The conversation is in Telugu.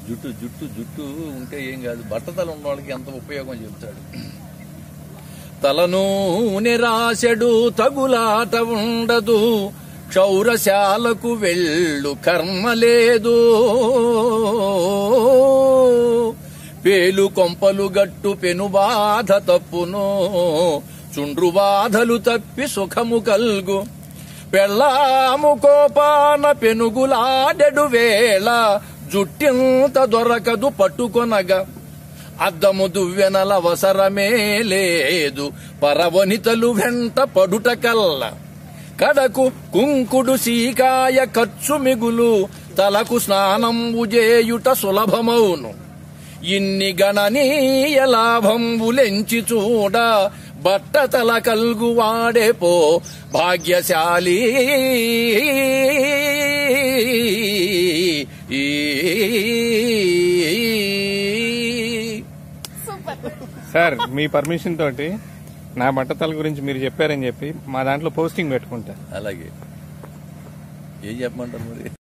జుట్టు జుట్టు జుట్టు ఉంటే ఏం కాదు బట్టతల ఉన్న వాళ్ళకి ఎంత ఉపయోగం చెబుతాడు తలను నిరాశడు తగులాట ఉండదు క్షౌరశాలకు వెళ్ళు కర్మ లేదు పేలు కొంపలు గట్టు పెను బాధ తప్పును చుండ్రు బాధలు తప్పి సుఖము కల్గు పెళ్ళాము కోపాన పెనుగులాడెడు వేళ జుట్టింత దొరకదు పట్టుకొనగా అద్దము దువ్వెనల అవసరమే లేదు పరవనితలు వెంట పడుట కల్ల కడకు కుంకుడు సీకాయ ఖర్చు మిగులు తలకు స్నానంబు చేయుట సులభమౌను ఇన్ని గణనీయ లాభంబులెంచి చూడ బట్టతల కల్గు వాడే పో భాగ్యశాలి సార్ మీ పర్మిషన్ తోటి నా బట్టతల గురించి మీరు చెప్పారని చెప్పి మా దాంట్లో పోస్టింగ్ పెట్టుకుంటా అలాగే ఏం చెప్పమంటారు మరి